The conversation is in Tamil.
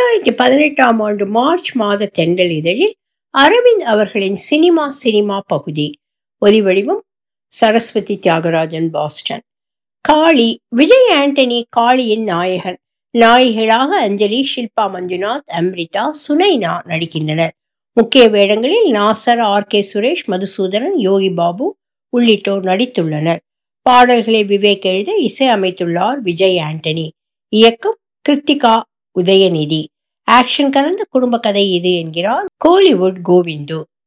இரண்டாயிரத்தி பதினெட்டாம் ஆண்டு மார்ச் மாத தென்றல் இதழில் அரவிந்த் அவர்களின் சினிமா சினிமா பகுதி ஒலிவடிவம் சரஸ்வதி தியாகராஜன் பாஸ்டன் காளி விஜய் ஆண்டனி காளியின் நாயகன் நாயகிகளாக அஞ்சலி ஷில்பா மஞ்சுநாத் அம்ரிதா சுனைனா நடிக்கின்றனர் முக்கிய வேடங்களில் நாசர் ஆர் கே சுரேஷ் மதுசூதனன் யோகி பாபு உள்ளிட்டோர் நடித்துள்ளனர் பாடல்களை விவேக் எழுத இசை அமைத்துள்ளார் விஜய் ஆண்டனி இயக்கம் கிருத்திகா உதயநிதி ஆக்ஷன் கலந்த குடும்ப கதை இது என்கிறார் கோலிவுட் கோவிந்து